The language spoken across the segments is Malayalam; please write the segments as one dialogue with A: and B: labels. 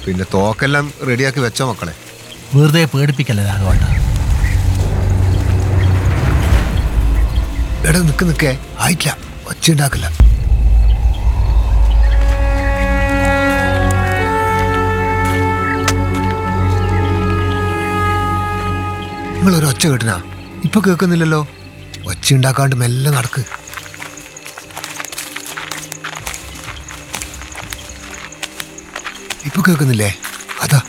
A: പിന്നെ തോക്കെല്ലാം റെഡിയാക്കി വെച്ചോ മക്കളെ
B: വെറുതെ പേടിപ്പിക്കല്ലേ രാഘവേട്ട
A: എടാ നിക്ക് നിക്കേ ആയിട്ടില്ല ഒച്ച ഉണ്ടാക്കില്ല നിങ്ങൾ ഒരു ഒച്ച കേട്ടിനാ ഇപ്പൊ കേൾക്കുന്നില്ലല്ലോ ഒച്ച ഉണ്ടാക്കാണ്ട് മെല്ലെ നടക്ക് ഇപ്പൊ കേൾക്കുന്നില്ലേ അതാ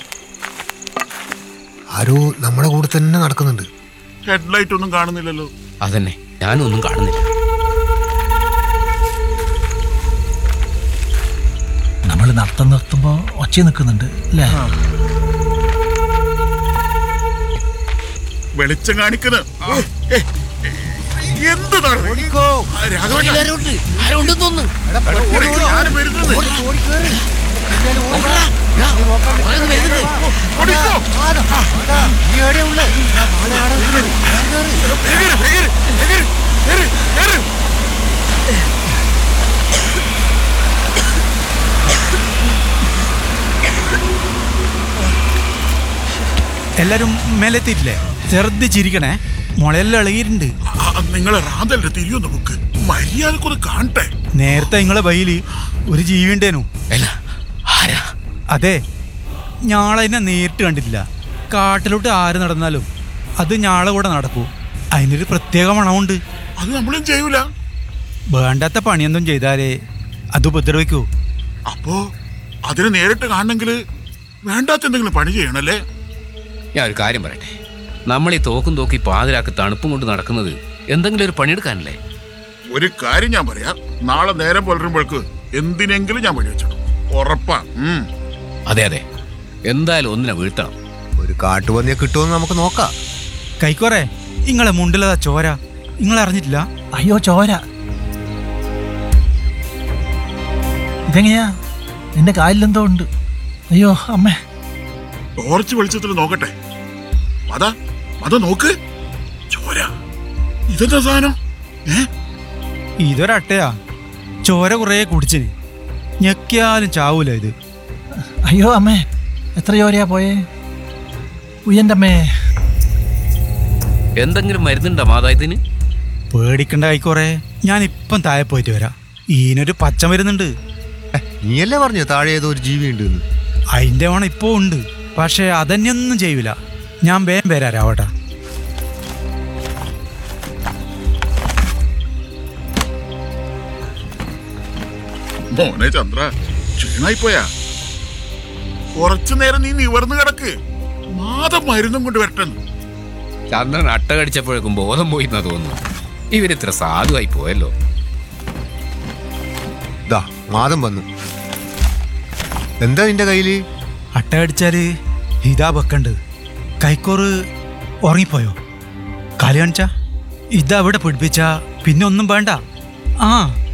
A: ആരോ നമ്മുടെ കൂടെ തന്നെ നടക്കുന്നുണ്ട്
C: ഹെഡ്ലൈറ്റ് ഒന്നും കാണുന്നില്ലല്ലോ
D: അതന്നെ ഞാനും ഒന്നും കാണുന്നില്ല
B: നമ്മൾ നടത്തം നിർത്തുമ്പോ ഒച്ച നിൽക്കുന്നുണ്ട് അല്ലേ
C: വെളിച്ചം കാണിക്കുന്നത് എന്ത് ഞാനും വരുന്നത് ഓടിക്കോ. വേഗം, വേഗം, വേഗം, വേഗം, വേഗം.
E: എല്ലാരും മേലെത്തിയിട്ടില്ലേ ശ്രദ്ധിച്ചിരിക്കണേ മുളയെല്ലാം ഇളകിയിട്ടുണ്ട്
C: ആ, നിങ്ങളെ റാന്തലിന്റെ തിരിയൊന്ന് ബുക്ക് മര്യാദക്കൊന്ന് കാണട്ടെ
E: നേരത്തെ നിങ്ങളെ ബൈയില് ഒരു ജീവി ഉണ്ടേനു
D: അല്ല ആരാ
E: അതെ ഞാളതിനെ നേരിട്ട് കണ്ടിട്ടില്ല കാട്ടിലോട്ട് ആര് നടന്നാലും അത് ഞാളെ കൂടെ നടക്കൂ അതിനൊരു പ്രത്യേക മണമുണ്ട്
C: അത് നമ്മളും ചെയ്യൂല
E: വേണ്ടാത്ത പണിയൊന്നും ചെയ്താലേ അത് ഉപദ്രവിക്കൂ
C: അപ്പോ അതിനെ നേരിട്ട് കാണണമെങ്കിൽ വേണ്ടാത്ത എന്തെങ്കിലും പണി ചെയ്യണല്ലേ
D: ഞാൻ ഒരു കാര്യം പറയട്ടെ നമ്മൾ ഈ തോക്കും തോക്കി പാതിരാക്ക് തണുപ്പും കൊണ്ട് നടക്കുന്നത് എന്തെങ്കിലും ഒരു പണിയെടുക്കാനല്ലേ
C: ഒരു കാര്യം ഞാൻ പറയാം നാളെ നേരം പുലരുമ്പോഴേക്ക് എന്തിനെങ്കിലും ഞാൻ വഴി വെച്ചിടും ഉറപ്പാ ഉം.
D: അതെ അതെ എന്തായാലും ഒന്നിനെ വീഴ്ത്തണം
A: ഒരു കാട്ടുപന്നിയെ കിട്ടുമെന്ന് നമുക്ക് നോക്കാം
E: കൈക്കോറേ നിങ്ങളെ മുണ്ടിലതാ ചോര നിങ്ങൾ അറിഞ്ഞിട്ടില്ല
B: അയ്യോ ചോര ഇതെങ്ങനെയാ നിന്റെ കാലിലെന്തോ ഉണ്ട് അയ്യോ അമ്മേ
C: ടോർച്ച് വെളിച്ചത്തിൽ നോക്കട്ടെ അതാ അതാ നോക്ക് ചോര ഇതെന്താ സാധനം ഏ
E: ഇതൊരട്ടയാ ചോര കുറേ കുടിച്ചിന് ഞെക്കിയാലും ചാവൂല ഇത്
B: അയ്യോ അമ്മേ എത്ര ചോരയാ പോയേ ഉയ്യൻ്റെ അമ്മേ
D: എന്തെങ്കിലും മരുന്നുണ്ടോ മാതായത്തിന്
E: പേടിക്കണ്ട കൈക്കോറേ ഞാൻ ഇപ്പം താഴെ പോയിട്ട് വരാം ഈനൊരു പച്ച മരുന്നുണ്ട്
A: ഏ, നീയല്ലേ പറഞ്ഞു താഴെ ഏതോ ഒരു ജീവി ഉണ്ട് എന്ന്
E: അതിൻ്റെ വേണം ഇപ്പോൾ ഉണ്ട് പക്ഷേ അതന്നെയൊന്നും ചെയ്യൂല ഞാൻ വേഗം വരാം രാവട്ടാ
C: മോനെ ചന്ദ്ര ക്ഷീണായി പോയാ കുറച്ചു നേരം നീ നിവർന്നു കിടക്ക് മാതം മരുന്നും കൊണ്ട് വരട്ടെ
D: ചന്ദ്രൻ അട്ട കടിച്ചപ്പോഴേക്കും ബോധം പോയി എന്നാ തോന്നുന്നു ഇവരിത്ര സാധുവായി പോയല്ലോ
A: ദാ മാതം വന്നു എന്താ നിന്റെ കയ്യില്
E: അട്ട കടിച്ചാല് ഇതാ വെക്കണ്ട് കൈക്കോറ് ഉറങ്ങിപ്പോയോ കാലി കാണിച്ച ഇതാ ഇവിടെ പിടിപ്പിച്ച പിന്നെ ഒന്നും വേണ്ട ആ